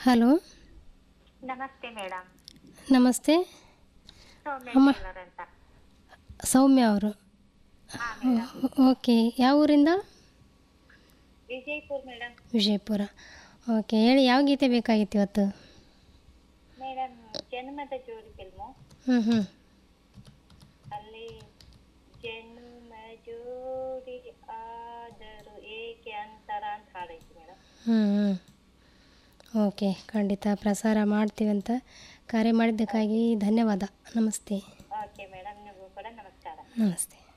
Hello ನಮಸ್ತೆ madam ನಮಸ್ತೆ ಸೌಮ್ಯ ಅಮ್ಮ. ಟೇಲರ್ ಅಂತ ಸೌಮ್ಯ ಅವರು ಹಾ ಮೇಡಮ್ ಓಕೆ ಯಾವ ಊರಿಂದ ವಿಜಯಪುರ್ ಮೇಡಮ್ ವಿಜಯಪುರ ಓಕೆ ಹೇಳಿ ಯಾವ ಗೀತೆ ಬೇಕಾಗಿತ್ತು ಇವತ್ತು ಮೇಡಮ್ ಜನ್ಮದ ಜೋಡಿ ಫಿಲ್ಮು ಹ್ಞೂ ಹ್ಞೂ ಅಲ್ಲಿ ಜನ್ಮ ಜೋಡಿ ಆದರೂ ಏಕೆ ಅಂತರ ಅಂತ ಹಾಡೈತಿ ಮೇಡಮ್ ಹ್ಞೂ ಹ್ಞೂ ಓಕೆ ಖಂಡಿತ ಪ್ರಸಾರ ಮಾಡ್ತೀವಿ ಅಂತ ಕರೆ ಮಾಡಿದ್ದಕ್ಕಾಗಿ ಧನ್ಯವಾದ ನಮಸ್ತೆ ಓಕೆ ಮೇಡಮ್ ನಿಮಗೂ ಕೂಡ ನಮಸ್ಕಾರ ನಮಸ್ತೆ